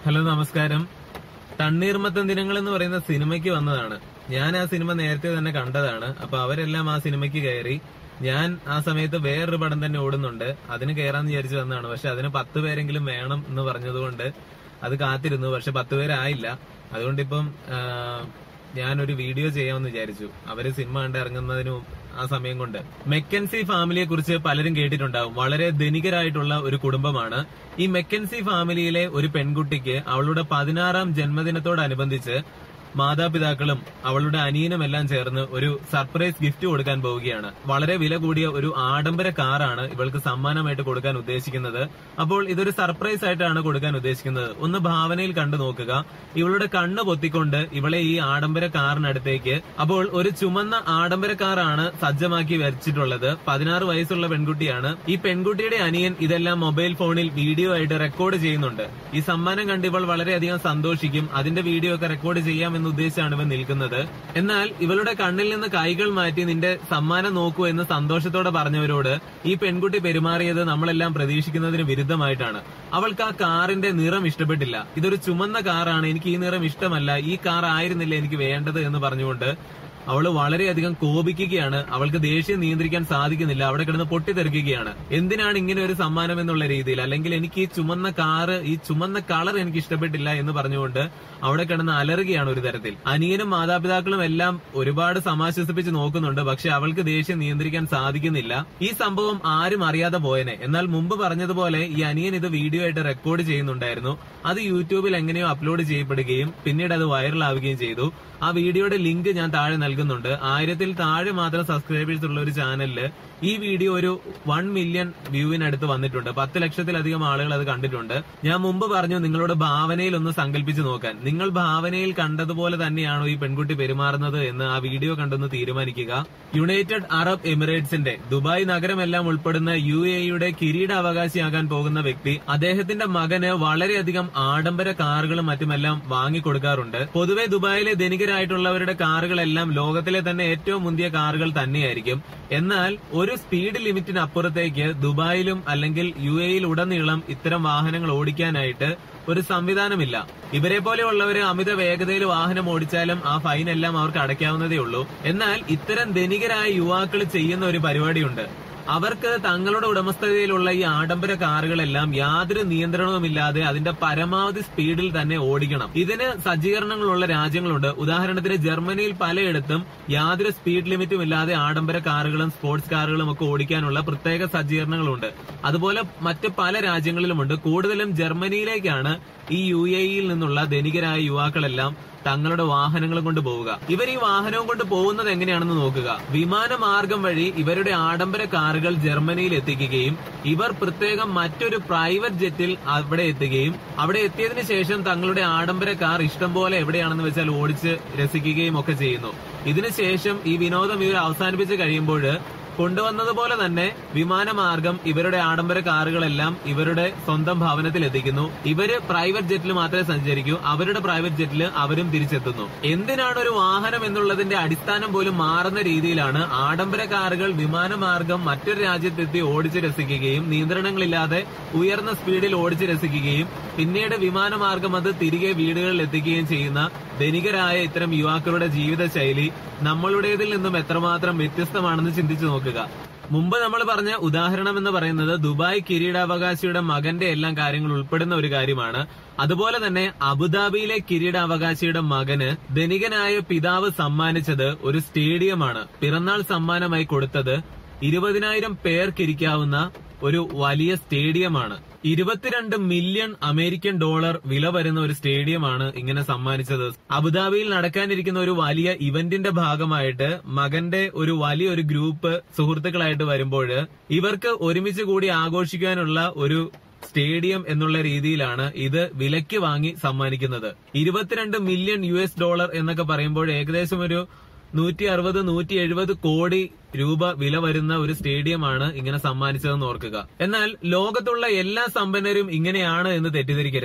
hello നമസ്കാരം തണ്ണീർമത്തൻ ദിനങ്ങൾ എന്ന് പറയുന്ന സിനിമയ്ക്ക് വന്നതാണ് ഞാൻ ആ സിനിമ നേരത്തെ തന്നെ കണ്ടതാണ് അപ്പൊ അവരെല്ലാം ആ സിനിമയ്ക്ക് കയറി ഞാൻ ആ സമയത്ത് വേറൊരു പടം തന്നെ ഓടുന്നുണ്ട് അതിന് കയറാന്ന് വിചാരിച്ചു വന്നതാണ് പക്ഷെ അതിന് പത്ത് പേരെങ്കിലും വേണം എന്ന് പറഞ്ഞതുകൊണ്ട് അത് കാത്തിരുന്നു പക്ഷെ പത്ത് പേരായില്ല അതുകൊണ്ട് ഇപ്പം ആ, ഞാനൊരു വീഡിയോ ചെയ്യാമെന്ന് വിചാരിച്ചു അവര് സിനിമ കണ്ട് ഇറങ്ങുന്നതിന് മുമ്പ് ആ സമയം കൊണ്ട് മെക്കൻസി ഫാമിലിയെ കുറിച്ച് പലരും കേട്ടിട്ടുണ്ടാവും വളരെ ധനികരായിട്ടുള്ള ഒരു കുടുംബമാണ് ഈ മെക്കൻസി ഫാമിലിയിലെ ഒരു പെൺകുട്ടിക്ക് അവളുടെ പതിനാറാം ജന്മദിനത്തോടനുബന്ധിച്ച് മാതാപിതാക്കളും അവളുടെ അനിയനും എല്ലാം ചേർന്ന് ഒരു സർപ്രൈസ് ഗിഫ്റ്റ് കൊടുക്കാൻ പോവുകയാണ് വളരെ വില കൂടിയ ഒരു ആഡംബര കാറാണ് ഇവൾക്ക് സമ്മാനമായിട്ട് കൊടുക്കാൻ ഉദ്ദേശിക്കുന്നത് അപ്പോൾ ഇതൊരു സർപ്രൈസ് ആയിട്ടാണ് കൊടുക്കാൻ ഉദ്ദേശിക്കുന്നത് ഒന്ന് ഭാവനയിൽ കണ്ടു നോക്കുക ഇവളുടെ കണ്ണ് പൊത്തിക്കൊണ്ട് ഇവളെ ഈ ആഡംബര കാറിനടുത്തേക്ക് അപ്പോൾ ഒരു ചുമന്ന ആഡംബര കാറാണ് സജ്ജമാക്കി വച്ചിട്ടുള്ളത് പതിനാറ് വയസ്സുള്ള പെൺകുട്ടിയാണ് ഈ പെൺകുട്ടിയുടെ അനിയൻ ഇതെല്ലാം മൊബൈൽ ഫോണിൽ വീഡിയോ ആയിട്ട് റെക്കോർഡ് ചെയ്യുന്നുണ്ട് ഈ സമ്മാനം കണ്ട് ഇവൾ വളരെയധികം സന്തോഷിക്കും അതിന്റെ വീഡിയോ ഒക്കെ റെക്കോർഡ് ചെയ്യാമെന്ന് ഉദ്ദേശിച്ചാണ് ഇവൻ നിൽക്കുന്നത് എന്നാൽ ഇവളുടെ കണ്ണിൽ നിന്ന് കൈകൾ മാറ്റി നിന്റെ സമ്മാനം നോക്കൂ എന്ന് സന്തോഷത്തോടെ പറഞ്ഞവരോട് ഈ പെൺകുട്ടി പെരുമാറിയത് നമ്മളെല്ലാം പ്രതീക്ഷിക്കുന്നതിന് വിരുദ്ധമായിട്ടാണ് അവൾക്ക് ആ കാറിന്റെ നിറം ഇഷ്ടപ്പെട്ടില്ല ഇതൊരു ചുമന്ന കാറാണ് എനിക്ക് ഈ നിറം ഇഷ്ടമല്ല ഈ കാർ ആയിരുന്നില്ല എനിക്ക് വേണ്ടത് എന്ന് പറഞ്ഞുകൊണ്ട് അവള് വളരെയധികം കോപിക്കുകയാണ് അവൾക്ക് ദേഷ്യം നിയന്ത്രിക്കാൻ സാധിക്കുന്നില്ല അവിടെ കിടന്ന് പൊട്ടിത്തെറിക്കുകയാണ് എന്തിനാണ് ഇങ്ങനെ ഒരു സമ്മാനം എന്നുള്ള രീതിയിൽ അല്ലെങ്കിൽ എനിക്ക് ഈ ചുമന്ന കാറ് ഈ ചുമന്ന കളർ എനിക്ക് ഇഷ്ടപ്പെട്ടില്ല എന്ന് പറഞ്ഞുകൊണ്ട് അവിടെ കിടന്ന് അലറുകയാണ് ഒരു തരത്തിൽ അനിയനും മാതാപിതാക്കളും എല്ലാം ഒരുപാട് സമാശ്വസിപ്പിച്ച് നോക്കുന്നുണ്ട് പക്ഷെ അവൾക്ക് ദേഷ്യം നിയന്ത്രിക്കാൻ സാധിക്കുന്നില്ല ഈ സംഭവം ആരും അറിയാതെ പോയനെ എന്നാൽ മുമ്പ് പറഞ്ഞതുപോലെ ഈ അനിയൻ ഇത് വീഡിയോ ആയിട്ട് റെക്കോർഡ് ചെയ്യുന്നുണ്ടായിരുന്നു അത് യൂട്യൂബിൽ എങ്ങനെയോ അപ്ലോഡ് ചെയ്യപ്പെടുകയും പിന്നീട് അത് വൈറലാവുകയും ചെയ്തു ആ വീഡിയോയുടെ ലിങ്ക് ഞാൻ താഴെ നൽകുന്നുണ്ട് ആയിരത്തിൽ താഴെ മാത്രം സബ്സ്ക്രൈബേഴ്സ് ഉള്ള ഒരു ചാനലില് ഈ വീഡിയോ ഒരു വൺ മില്യൺ വ്യൂവിനടുത്ത് വന്നിട്ടുണ്ട് പത്ത് ലക്ഷത്തിലധികം ആളുകൾ അത് കണ്ടിട്ടുണ്ട് ഞാൻ മുമ്പ് പറഞ്ഞു നിങ്ങളോട് ഭാവനയിൽ ഒന്ന് സങ്കല്പിച്ച് നോക്കാൻ നിങ്ങൾ ഭാവനയിൽ കണ്ടതുപോലെ തന്നെയാണോ ഈ പെൺകുട്ടി പെരുമാറുന്നത് എന്ന് ആ വീഡിയോ കണ്ടൊന്ന് തീരുമാനിക്കുക യുണൈറ്റഡ് അറബ് എമിറേറ്റ്സിന്റെ ദുബായ് നഗരമെല്ലാം ഉൾപ്പെടുന്ന യു എയുടെ കിരീടാവകാശിയാകാൻ പോകുന്ന വ്യക്തി അദ്ദേഹത്തിന്റെ മകന് വളരെയധികം ആഡംബര കാറുകളും മറ്റുമെല്ലാം വാങ്ങിക്കൊടുക്കാറുണ്ട് പൊതുവെ ദുബായിലെ ധനികരായിട്ടുള്ളവരുടെ കാറുകളെല്ലാം ലോകത്തിലെ തന്നെ ഏറ്റവും മുന്തിയ കാറുകൾ തന്നെയായിരിക്കും എന്നാൽ ഒരു സ്പീഡ് ലിമിറ്റിന് അപ്പുറത്തേക്ക് ദുബായിലും അല്ലെങ്കിൽ യു എയിൽ ഉടനീളം ഇത്തരം വാഹനങ്ങൾ ഓടിക്കാനായിട്ട് ഒരു സംവിധാനമില്ല ഇവരെ പോലെയുള്ളവര് അമിത വേഗതയിൽ വാഹനം ഓടിച്ചാലും ആ ഫൈൻ എല്ലാം അവർക്ക് അടയ്ക്കാവുന്നതേ ഉള്ളൂ എന്നാൽ ഇത്തരം ധനികരായ യുവാക്കൾ ചെയ്യുന്ന ഒരു പരിപാടിയുണ്ട് അവർക്ക് തങ്ങളുടെ ഉടമസ്ഥതയിലുള്ള ഈ ആഡംബര കാറുകളെല്ലാം യാതൊരു നിയന്ത്രണവുമില്ലാതെ അതിന്റെ പരമാവധി സ്പീഡിൽ തന്നെ ഓടിക്കണം ഇതിന് സജ്ജീകരണങ്ങളുള്ള രാജ്യങ്ങളുണ്ട് ഉദാഹരണത്തിന് ജർമ്മനിയിൽ പലയിടത്തും യാതൊരു സ്പീഡ് ലിമിറ്റും ഇല്ലാതെ ആഡംബര കാറുകളും സ്പോർട്സ് കാറുകളും ഒക്കെ ഓടിക്കാനുള്ള പ്രത്യേക സജ്ജീകരണങ്ങളുണ്ട് അതുപോലെ മറ്റ് പല രാജ്യങ്ങളിലുമുണ്ട് കൂടുതലും ജർമ്മനിയിലേക്കാണ് ഈ യു എയിൽ നിന്നുള്ള ധനികരായ യുവാക്കളെല്ലാം തങ്ങളുടെ വാഹനങ്ങളും കൊണ്ട് പോവുക ഇവർ ഈ വാഹനവും കൊണ്ട് പോകുന്നത് എങ്ങനെയാണെന്ന് നോക്കുക വിമാനമാർഗം വഴി ഇവരുടെ ആഡംബര കാറുകൾ ജർമ്മനിയിൽ എത്തിക്കുകയും ഇവർ പ്രത്യേകം മറ്റൊരു പ്രൈവറ്റ് ജെറ്റിൽ അവിടെ എത്തുകയും അവിടെ എത്തിയതിനു ശേഷം തങ്ങളുടെ ആഡംബര കാർ ഇഷ്ടം പോലെ എവിടെയാണെന്ന് വെച്ചാൽ ഓടിച്ച് രസിക്കുകയും ഒക്കെ ചെയ്യുന്നു ഇതിനുശേഷം ഈ വിനോദം ഇവർ അവസാനിപ്പിച്ച് കഴിയുമ്പോൾ കൊണ്ടുവന്നതുപോലെ തന്നെ വിമാനമാർഗം ഇവരുടെ ആഡംബര കാറുകളെല്ലാം ഇവരുടെ സ്വന്തം ഭവനത്തിൽ എത്തിക്കുന്നു ഇവര് പ്രൈവറ്റ് ജെറ്റിൽ മാത്രമേ സഞ്ചരിക്കൂ അവരുടെ പ്രൈവറ്റ് ജെറ്റിൽ അവരും തിരിച്ചെത്തുന്നു എന്തിനാണ് ഒരു വാഹനം എന്നുള്ളതിന്റെ അടിസ്ഥാനം പോലും മാറുന്ന രീതിയിലാണ് ആഡംബര കാറുകൾ വിമാനമാർഗം മറ്റൊരു രാജ്യത്തെത്തി ഓടിച്ച് രസിക്കുകയും നിയന്ത്രണങ്ങളില്ലാതെ ഉയർന്ന സ്പീഡിൽ ഓടിച്ച് രസിക്കുകയും പിന്നീട് വിമാനമാർഗം അത് തിരികെ വീടുകളിൽ എത്തിക്കുകയും ചെയ്യുന്ന ധനികരായ ഇത്തരം യുവാക്കളുടെ ജീവിതശൈലി നമ്മളുടേതിൽ നിന്നും എത്രമാത്രം വ്യത്യസ്തമാണെന്ന് ചിന്തിച്ചു നോക്കുക മുമ്പ് നമ്മൾ പറഞ്ഞ ഉദാഹരണം എന്ന് പറയുന്നത് ദുബായ് കിരീടാവകാശിയുടെ മകന്റെ എല്ലാം കാര്യങ്ങൾ ഉൾപ്പെടുന്ന ഒരു കാര്യമാണ് അതുപോലെ തന്നെ അബുദാബിയിലെ കിരീടാവകാശിയുടെ മകന് ധനികനായ പിതാവ് സമ്മാനിച്ചത് ഒരു സ്റ്റേഡിയമാണ് പിറന്നാൾ സമ്മാനമായി കൊടുത്തത് ഇരുപതിനായിരം പേർക്കിരിക്കാവുന്ന ഒരു വലിയ സ്റ്റേഡിയമാണ് ഇരുപത്തിരണ്ട് മില്യൺ അമേരിക്കൻ ഡോളർ വില വരുന്ന ഒരു സ്റ്റേഡിയമാണ് ഇങ്ങനെ സമ്മാനിച്ചത് അബുദാബിയിൽ നടക്കാനിരിക്കുന്ന ഒരു വലിയ ഇവന്റിന്റെ ഭാഗമായിട്ട് മകന്റെ ഒരു വലിയൊരു ഗ്രൂപ്പ് സുഹൃത്തുക്കളായിട്ട് വരുമ്പോൾ ഇവർക്ക് ഒരുമിച്ച് കൂടി ആഘോഷിക്കാനുള്ള ഒരു സ്റ്റേഡിയം എന്നുള്ള രീതിയിലാണ് ഇത് വിലയ്ക്ക് വാങ്ങി സമ്മാനിക്കുന്നത് ഇരുപത്തിരണ്ട് മില്യൺ യു എസ് ഡോളർ എന്നൊക്കെ പറയുമ്പോൾ ഏകദേശം ഒരു നൂറ്റി അറുപത് നൂറ്റി എഴുപത് കോടി രൂപ വില വരുന്ന ഒരു സ്റ്റേഡിയമാണ് ഇങ്ങനെ സമ്മാനിച്ചതെന്ന് ഓർക്കുക എന്നാൽ ലോകത്തുള്ള എല്ലാ സമ്പന്നരും ഇങ്ങനെയാണ് എന്ന് തെറ്റിദ്ധരിക്കരുത്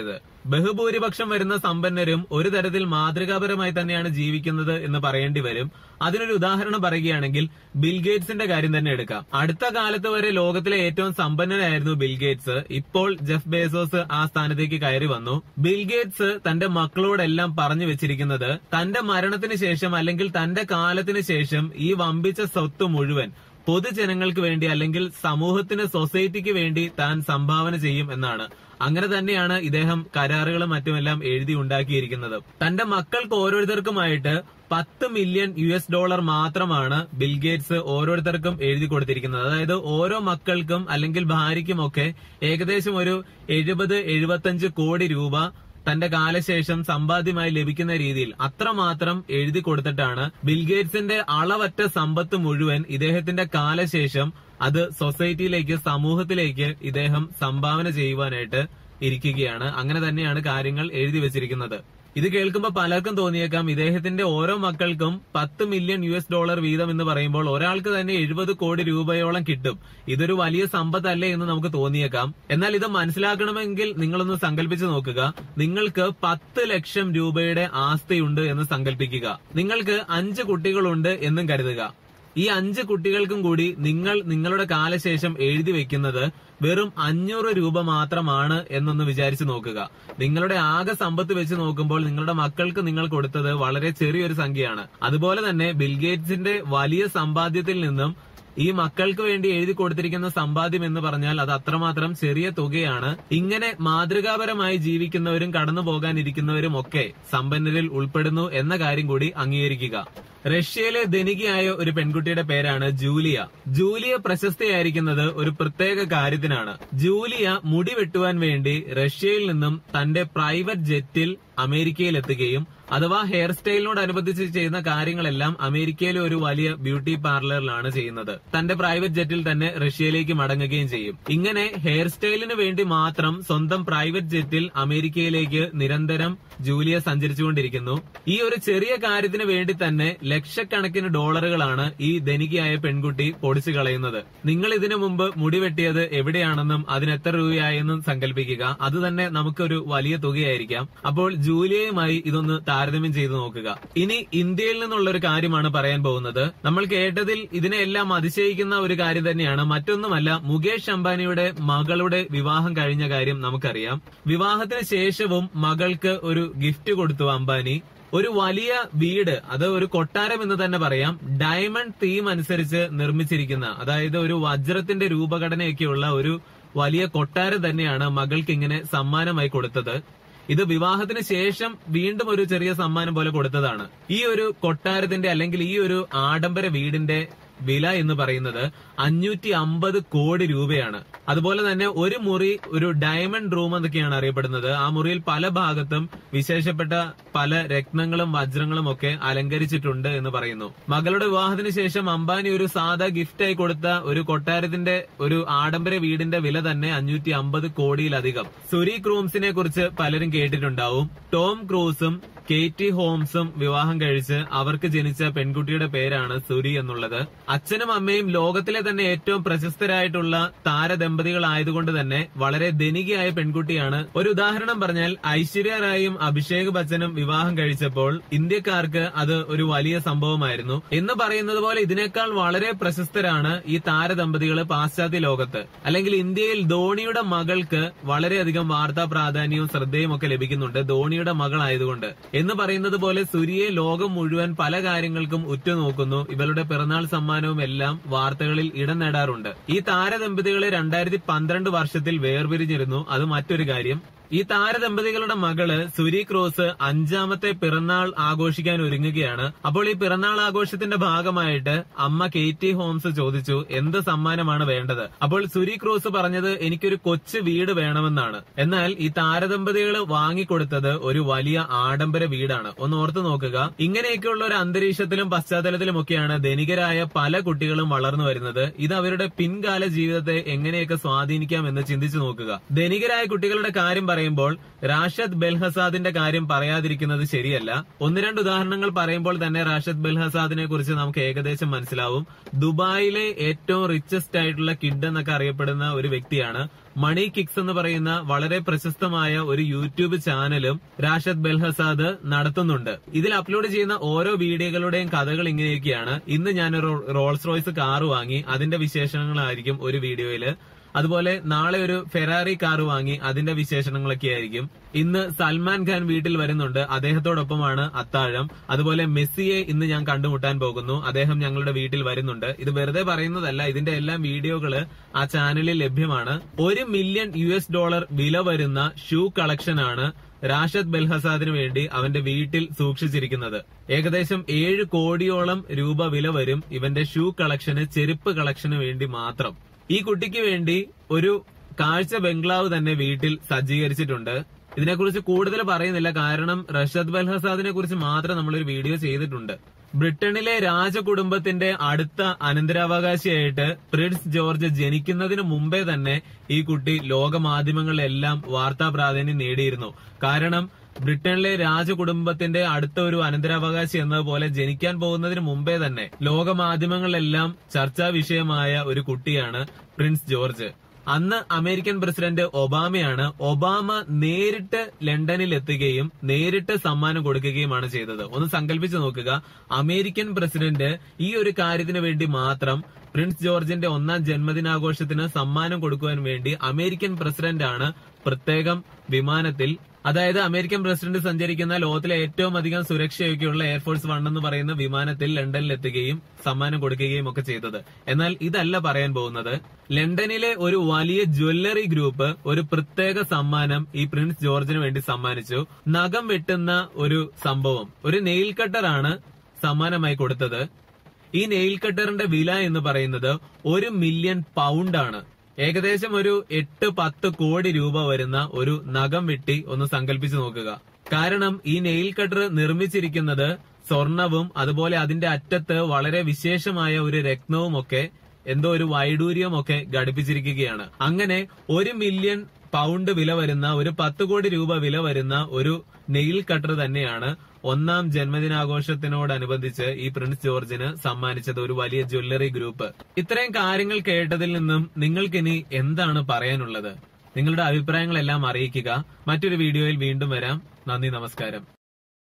ബഹുഭൂരിപക്ഷം വരുന്ന സമ്പന്നരും ഒരു തരത്തിൽ മാതൃകാപരമായി തന്നെയാണ് ജീവിക്കുന്നത് എന്ന് പറയേണ്ടി വരും അതിനൊരു ഉദാഹരണം പറയുകയാണെങ്കിൽ ബിൽഗേറ്റ്സിന്റെ കാര്യം തന്നെ എടുക്കാം അടുത്ത കാലത്ത് വരെ ലോകത്തിലെ ഏറ്റവും സമ്പന്നനായിരുന്നു ബിൽഗേറ്റ്സ് ഇപ്പോൾ ജെഫ് ബേസോസ് ആ സ്ഥാനത്തേക്ക് കയറി വന്നു ബിൽഗേറ്റ്സ് തന്റെ മക്കളോടെല്ലാം പറഞ്ഞു വെച്ചിരിക്കുന്നത് തന്റെ മരണത്തിന് ശേഷം അല്ലെങ്കിൽ തന്റെ കാലത്തിന് ശേഷം ഈ വമ്പിച്ച സ്വത്ത് മുഴുവൻ പൊതുജനങ്ങൾക്ക് വേണ്ടി അല്ലെങ്കിൽ സമൂഹത്തിന് സൊസൈറ്റിക്ക് വേണ്ടി താൻ സംഭാവന ചെയ്യും എന്നാണ് അങ്ങനെ തന്നെയാണ് ഇദ്ദേഹം കരാറുകളും മറ്റുമെല്ലാം എഴുതി ഉണ്ടാക്കിയിരിക്കുന്നത് തന്റെ മക്കൾക്ക് ഓരോരുത്തർക്കുമായിട്ട് പത്ത് മില്യൺ യു എസ് ഡോളർ മാത്രമാണ് ബിൽഗേറ്റ്സ് ഓരോരുത്തർക്കും എഴുതി കൊടുത്തിരിക്കുന്നത് അതായത് ഓരോ മക്കൾക്കും അല്ലെങ്കിൽ ഭാര്യയ്ക്കുമൊക്കെ ഏകദേശം ഒരു എഴുപത് എഴുപത്തഞ്ച് കോടി രൂപ തന്റെ കാലശേഷം സമ്പാദ്യമായി ലഭിക്കുന്ന രീതിയിൽ അത്രമാത്രം എഴുതി കൊടുത്തിട്ടാണ് ബിൽഗേറ്റ്സിന്റെ അളവറ്റ സമ്പത്ത് മുഴുവൻ ഇദ്ദേഹത്തിന്റെ കാലശേഷം അത് സൊസൈറ്റിയിലേക്ക് സമൂഹത്തിലേക്ക് ഇദ്ദേഹം സംഭാവന ചെയ്യുവാനായിട്ട് ഇരിക്കുകയാണ് അങ്ങനെ തന്നെയാണ് കാര്യങ്ങൾ എഴുതി വെച്ചിരിക്കുന്നത് ഇത് കേൾക്കുമ്പോൾ പലർക്കും തോന്നിയേക്കാം ഇദ്ദേഹത്തിന്റെ ഓരോ മക്കൾക്കും പത്ത് മില്യൺ യു എസ് ഡോളർ വീതം എന്ന് പറയുമ്പോൾ ഒരാൾക്ക് തന്നെ എഴുപത് കോടി രൂപയോളം കിട്ടും ഇതൊരു വലിയ സമ്പത്തല്ലേ എന്ന് നമുക്ക് തോന്നിയേക്കാം എന്നാൽ ഇത് മനസ്സിലാക്കണമെങ്കിൽ നിങ്ങളൊന്ന് സങ്കല്പിച്ച് നോക്കുക നിങ്ങൾക്ക് പത്ത് ലക്ഷം രൂപയുടെ ആസ്തിയുണ്ട് എന്ന് സങ്കല്പിക്കുക നിങ്ങൾക്ക് അഞ്ച് കുട്ടികളുണ്ട് എന്നും കരുതുക ഈ അഞ്ച് കുട്ടികൾക്കും കൂടി നിങ്ങൾ നിങ്ങളുടെ കാലശേഷം എഴുതി വെക്കുന്നത് വെറും അഞ്ഞൂറ് രൂപ മാത്രമാണ് എന്നൊന്ന് വിചാരിച്ചു നോക്കുക നിങ്ങളുടെ ആകെ സമ്പത്ത് വെച്ച് നോക്കുമ്പോൾ നിങ്ങളുടെ മക്കൾക്ക് നിങ്ങൾ കൊടുത്തത് വളരെ ചെറിയൊരു സംഖ്യയാണ് അതുപോലെ തന്നെ ബിൽഗേറ്റ്സിന്റെ വലിയ സമ്പാദ്യത്തിൽ നിന്നും ഈ മക്കൾക്ക് വേണ്ടി എഴുതി കൊടുത്തിരിക്കുന്ന സമ്പാദ്യം എന്ന് പറഞ്ഞാൽ അത് അത്രമാത്രം ചെറിയ തുകയാണ് ഇങ്ങനെ മാതൃകാപരമായി ജീവിക്കുന്നവരും കടന്നു പോകാനിരിക്കുന്നവരും ഒക്കെ സമ്പന്നരിൽ ഉൾപ്പെടുന്നു എന്ന കാര്യം കൂടി അംഗീകരിക്കുക റഷ്യയിലെ ധനികയായ ഒരു പെൺകുട്ടിയുടെ പേരാണ് ജൂലിയ ജൂലിയ പ്രശസ്തയായിരിക്കുന്നത് ഒരു പ്രത്യേക കാര്യത്തിനാണ് ജൂലിയ മുടി വെട്ടുവാൻ വേണ്ടി റഷ്യയിൽ നിന്നും തന്റെ പ്രൈവറ്റ് ജെറ്റിൽ അമേരിക്കയിൽ എത്തുകയും അഥവാ ഹെയർ സ്റ്റൈലിനോടനുബന്ധിച്ച് ചെയ്യുന്ന കാര്യങ്ങളെല്ലാം അമേരിക്കയിലെ ഒരു വലിയ ബ്യൂട്ടി പാർലറിലാണ് ചെയ്യുന്നത് തന്റെ പ്രൈവറ്റ് ജെറ്റിൽ തന്നെ റഷ്യയിലേക്ക് മടങ്ങുകയും ചെയ്യും ഇങ്ങനെ ഹെയർ സ്റ്റൈലിന് വേണ്ടി മാത്രം സ്വന്തം പ്രൈവറ്റ് ജെറ്റിൽ അമേരിക്കയിലേക്ക് നിരന്തരം ജൂലിയ സഞ്ചരിച്ചുകൊണ്ടിരിക്കുന്നു ഈ ഒരു ചെറിയ കാര്യത്തിന് വേണ്ടി തന്നെ ലക്ഷക്കണക്കിന് ഡോളറുകളാണ് ഈ ധനികയായ പെൺകുട്ടി പൊടിച്ചു കളയുന്നത് നിങ്ങൾ ഇതിനു മുമ്പ് മുടി വെട്ടിയത് എവിടെയാണെന്നും അതിന് എത്ര രൂപയായെന്നും സങ്കല്പിക്കുക അത് തന്നെ നമുക്കൊരു വലിയ തുകയായിരിക്കാം അപ്പോൾ ജൂലിയയുമായി ഇതൊന്ന് താരതമ്യം ചെയ്തു നോക്കുക ഇനി ഇന്ത്യയിൽ നിന്നുള്ള ഒരു കാര്യമാണ് പറയാൻ പോകുന്നത് നമ്മൾ കേട്ടതിൽ ഇതിനെല്ലാം അതിശയിക്കുന്ന ഒരു കാര്യം തന്നെയാണ് മറ്റൊന്നുമല്ല മുകേഷ് അംബാനിയുടെ മകളുടെ വിവാഹം കഴിഞ്ഞ കാര്യം നമുക്കറിയാം വിവാഹത്തിന് ശേഷവും മകൾക്ക് ഒരു ഗിഫ്റ്റ് കൊടുത്തു അംബാനി ഒരു വലിയ വീട് അത് ഒരു കൊട്ടാരം എന്ന് തന്നെ പറയാം ഡയമണ്ട് തീം അനുസരിച്ച് നിർമ്മിച്ചിരിക്കുന്ന അതായത് ഒരു വജ്രത്തിന്റെ രൂപഘടനയൊക്കെയുള്ള ഒരു വലിയ കൊട്ടാരം തന്നെയാണ് മകൾക്ക് ഇങ്ങനെ സമ്മാനമായി കൊടുത്തത് ഇത് വിവാഹത്തിന് ശേഷം വീണ്ടും ഒരു ചെറിയ സമ്മാനം പോലെ കൊടുത്തതാണ് ഈ ഒരു കൊട്ടാരത്തിന്റെ അല്ലെങ്കിൽ ഈ ഒരു ആഡംബര വീടിന്റെ വില എന്ന് പറയുന്നത് അഞ്ഞൂറ്റി അമ്പത് കോടി രൂപയാണ് അതുപോലെ തന്നെ ഒരു മുറി ഒരു ഡയമണ്ട് റൂം എന്നൊക്കെയാണ് അറിയപ്പെടുന്നത് ആ മുറിയിൽ പല ഭാഗത്തും വിശേഷപ്പെട്ട പല രത്നങ്ങളും വജ്രങ്ങളും ഒക്കെ അലങ്കരിച്ചിട്ടുണ്ട് എന്ന് പറയുന്നു മകളുടെ വിവാഹത്തിന് ശേഷം അംബാനി ഒരു സാധാ ഗിഫ്റ്റായി കൊടുത്ത ഒരു കൊട്ടാരത്തിന്റെ ഒരു ആഡംബര വീടിന്റെ വില തന്നെ അഞ്ഞൂറ്റി അമ്പത് കോടിയിലധികം സുരി ക്രൂംസിനെ കുറിച്ച് പലരും കേട്ടിട്ടുണ്ടാവും ടോം ക്രൂസും കേറ്റി ഹോംസും വിവാഹം കഴിച്ച് അവർക്ക് ജനിച്ച പെൺകുട്ടിയുടെ പേരാണ് സുരി എന്നുള്ളത് അച്ഛനും അമ്മയും ലോകത്തിലെ തന്നെ ഏറ്റവും പ്രശസ്തരായിട്ടുള്ള താരദമ്പതികളായതുകൊണ്ട് തന്നെ വളരെ ധനികയായ പെൺകുട്ടിയാണ് ഒരു ഉദാഹരണം പറഞ്ഞാൽ ഐശ്വര്യ റായും അഭിഷേക് ബച്ചനും വിവാഹം കഴിച്ചപ്പോൾ ഇന്ത്യക്കാർക്ക് അത് ഒരു വലിയ സംഭവമായിരുന്നു എന്ന് പറയുന്നത് പോലെ ഇതിനേക്കാൾ വളരെ പ്രശസ്തരാണ് ഈ താരദമ്പതികൾ പാശ്ചാത്യ ലോകത്ത് അല്ലെങ്കിൽ ഇന്ത്യയിൽ ധോണിയുടെ മകൾക്ക് വളരെയധികം വാർത്താ പ്രാധാന്യവും ശ്രദ്ധയും ഒക്കെ ലഭിക്കുന്നുണ്ട് ധോണിയുടെ മകളായതുകൊണ്ട് എന്ന് പറയുന്നത് പോലെ സുരിയെ ലോകം മുഴുവൻ പല കാര്യങ്ങൾക്കും ഉറ്റുനോക്കുന്നു ഇവളുടെ പിറന്നാൾ സമ്മാനവും എല്ലാം വാർത്തകളിൽ ഇടം നേടാറുണ്ട് ഈ താരദമ്പതികളെ രണ്ടായിരത്തി പന്ത്രണ്ട് വർഷത്തിൽ വേർപിരിഞ്ഞിരുന്നു അത് മറ്റൊരു കാര്യം ഈ താരദമ്പതികളുടെ മകള് സുരി ക്രോസ് അഞ്ചാമത്തെ പിറന്നാൾ ആഘോഷിക്കാൻ ഒരുങ്ങുകയാണ് അപ്പോൾ ഈ പിറന്നാൾ ആഘോഷത്തിന്റെ ഭാഗമായിട്ട് അമ്മ കേറ്റി ഹോംസ് ചോദിച്ചു എന്ത് സമ്മാനമാണ് വേണ്ടത് അപ്പോൾ സുരി ക്രോസ് പറഞ്ഞത് എനിക്കൊരു കൊച്ചു വീട് വേണമെന്നാണ് എന്നാൽ ഈ താരദമ്പതികൾ വാങ്ങിക്കൊടുത്തത് ഒരു വലിയ ആഡംബര വീടാണ് ഒന്ന് ഓർത്തു നോക്കുക ഇങ്ങനെയൊക്കെയുള്ള ഒരു അന്തരീക്ഷത്തിലും പശ്ചാത്തലത്തിലും ഒക്കെയാണ് ധനികരായ പല കുട്ടികളും വളർന്നു വരുന്നത് ഇത് അവരുടെ പിൻകാല ജീവിതത്തെ എങ്ങനെയൊക്കെ സ്വാധീനിക്കാം എന്ന് ചിന്തിച്ചു നോക്കുക ധനികരായ കുട്ടികളുടെ കാര്യം പറയുമ്പോൾ റാഷദ് ബെൽഹസാദിന്റെ കാര്യം പറയാതിരിക്കുന്നത് ശരിയല്ല ഒന്ന് രണ്ട് ഉദാഹരണങ്ങൾ പറയുമ്പോൾ തന്നെ റാഷദ് ബെൽഹസാദിനെ കുറിച്ച് നമുക്ക് ഏകദേശം മനസ്സിലാവും ദുബായിലെ ഏറ്റവും റിച്ചസ്റ്റ് ആയിട്ടുള്ള കിഡ് എന്നൊക്കെ അറിയപ്പെടുന്ന ഒരു വ്യക്തിയാണ് മണി കിക്സ് എന്ന് പറയുന്ന വളരെ പ്രശസ്തമായ ഒരു യൂട്യൂബ് ചാനലും റാഷദ് ബെൽഹസാദ് നടത്തുന്നുണ്ട് ഇതിൽ അപ്ലോഡ് ചെയ്യുന്ന ഓരോ വീഡിയോകളുടെയും കഥകൾ ഇങ്ങനെയൊക്കെയാണ് ഇന്ന് ഞാനൊരു റോൾസ് റോയ്സ് കാർ വാങ്ങി അതിന്റെ വിശേഷണങ്ങളായിരിക്കും ഒരു വീഡിയോയില് അതുപോലെ നാളെ ഒരു ഫെറാറി കാർ വാങ്ങി അതിന്റെ വിശേഷണങ്ങളൊക്കെ ആയിരിക്കും ഇന്ന് സൽമാൻ ഖാൻ വീട്ടിൽ വരുന്നുണ്ട് അദ്ദേഹത്തോടൊപ്പമാണ് അത്താഴം അതുപോലെ മെസ്സിയെ ഇന്ന് ഞാൻ കണ്ടുമുട്ടാൻ പോകുന്നു അദ്ദേഹം ഞങ്ങളുടെ വീട്ടിൽ വരുന്നുണ്ട് ഇത് വെറുതെ പറയുന്നതല്ല ഇതിന്റെ എല്ലാം വീഡിയോകള് ആ ചാനലിൽ ലഭ്യമാണ് ഒരു മില്യൺ യു എസ് ഡോളർ വില വരുന്ന ഷൂ കളക്ഷനാണ് റാഷദ് ബെൽഹസാദിന് വേണ്ടി അവന്റെ വീട്ടിൽ സൂക്ഷിച്ചിരിക്കുന്നത് ഏകദേശം ഏഴ് കോടിയോളം രൂപ വില വരും ഇവന്റെ ഷൂ കളക്ഷന് ചെരുപ്പ് കളക്ഷന് വേണ്ടി മാത്രം ഈ കുട്ടിക്ക് വേണ്ടി ഒരു കാഴ്ച ബംഗ്ലാവ് തന്നെ വീട്ടിൽ സജ്ജീകരിച്ചിട്ടുണ്ട് ഇതിനെക്കുറിച്ച് കൂടുതൽ പറയുന്നില്ല കാരണം റഷദ് ബൽഹസാദിനെ കുറിച്ച് മാത്രം നമ്മളൊരു വീഡിയോ ചെയ്തിട്ടുണ്ട് ബ്രിട്ടനിലെ രാജകുടുംബത്തിന്റെ അടുത്ത അനന്തരാവകാശിയായിട്ട് പ്രിൻസ് ജോർജ് ജനിക്കുന്നതിന് മുമ്പേ തന്നെ ഈ കുട്ടി ലോകമാധ്യമങ്ങളിലെല്ലാം വാർത്താ പ്രാധാന്യം നേടിയിരുന്നു കാരണം ബ്രിട്ടനിലെ രാജകുടുംബത്തിന്റെ അടുത്ത ഒരു അനന്തരാവകാശി എന്നതുപോലെ ജനിക്കാൻ പോകുന്നതിന് മുമ്പേ തന്നെ ലോകമാധ്യമങ്ങളിലെല്ലാം ചർച്ചാ വിഷയമായ ഒരു കുട്ടിയാണ് പ്രിൻസ് ജോർജ് അന്ന് അമേരിക്കൻ പ്രസിഡന്റ് ഒബാമയാണ് ഒബാമ നേരിട്ട് ലണ്ടനിൽ എത്തുകയും നേരിട്ട് സമ്മാനം കൊടുക്കുകയുമാണ് ചെയ്തത് ഒന്ന് സങ്കല്പിച്ചു നോക്കുക അമേരിക്കൻ പ്രസിഡന്റ് ഈ ഒരു കാര്യത്തിന് വേണ്ടി മാത്രം പ്രിൻസ് ജോർജിന്റെ ഒന്നാം ജന്മദിനാഘോഷത്തിന് സമ്മാനം കൊടുക്കുവാൻ വേണ്ടി അമേരിക്കൻ പ്രസിഡന്റാണ് പ്രത്യേകം വിമാനത്തിൽ അതായത് അമേരിക്കൻ പ്രസിഡന്റ് സഞ്ചരിക്കുന്ന ലോകത്തിലെ ഏറ്റവും അധികം സുരക്ഷയൊക്കെയുള്ള എയർഫോഴ്സ് വൺ എന്ന് പറയുന്ന വിമാനത്തിൽ ലണ്ടനിൽ എത്തുകയും സമ്മാനം കൊടുക്കുകയും ഒക്കെ ചെയ്തത് എന്നാൽ ഇതല്ല പറയാൻ പോകുന്നത് ലണ്ടനിലെ ഒരു വലിയ ജ്വല്ലറി ഗ്രൂപ്പ് ഒരു പ്രത്യേക സമ്മാനം ഈ പ്രിൻസ് ജോർജിന് വേണ്ടി സമ്മാനിച്ചു നഖം വെട്ടുന്ന ഒരു സംഭവം ഒരു നെയിൽ കട്ടറാണ് സമ്മാനമായി കൊടുത്തത് ഈ നെയിൽ കട്ടറിന്റെ വില എന്ന് പറയുന്നത് ഒരു മില്യൺ പൗണ്ട് ആണ് ഏകദേശം ഒരു എട്ട് പത്ത് കോടി രൂപ വരുന്ന ഒരു നഖം വെട്ടി ഒന്ന് സങ്കല്പിച്ചു നോക്കുക കാരണം ഈ നെയിൽ കട്ടർ നിർമ്മിച്ചിരിക്കുന്നത് സ്വർണവും അതുപോലെ അതിന്റെ അറ്റത്ത് വളരെ വിശേഷമായ ഒരു രത്നവും ഒക്കെ എന്തോ ഒരു വൈഡൂര്യവും ഒക്കെ ഘടിപ്പിച്ചിരിക്കുകയാണ് അങ്ങനെ ഒരു മില്യൺ പൗണ്ട് വില വരുന്ന ഒരു പത്ത് കോടി രൂപ വില വരുന്ന ഒരു നെയിൽ കട്ടർ തന്നെയാണ് ഒന്നാം ജന്മദിനാഘോഷത്തിനോടനുബന്ധിച്ച് ഈ പ്രിൻസ് ജോർജിന് സമ്മാനിച്ചത് ഒരു വലിയ ജ്വല്ലറി ഗ്രൂപ്പ് ഇത്രയും കാര്യങ്ങൾ കേട്ടതിൽ നിന്നും നിങ്ങൾക്കിനി എന്താണ് പറയാനുള്ളത് നിങ്ങളുടെ അഭിപ്രായങ്ങളെല്ലാം അറിയിക്കുക മറ്റൊരു വീഡിയോയിൽ വീണ്ടും വരാം നന്ദി നമസ്കാരം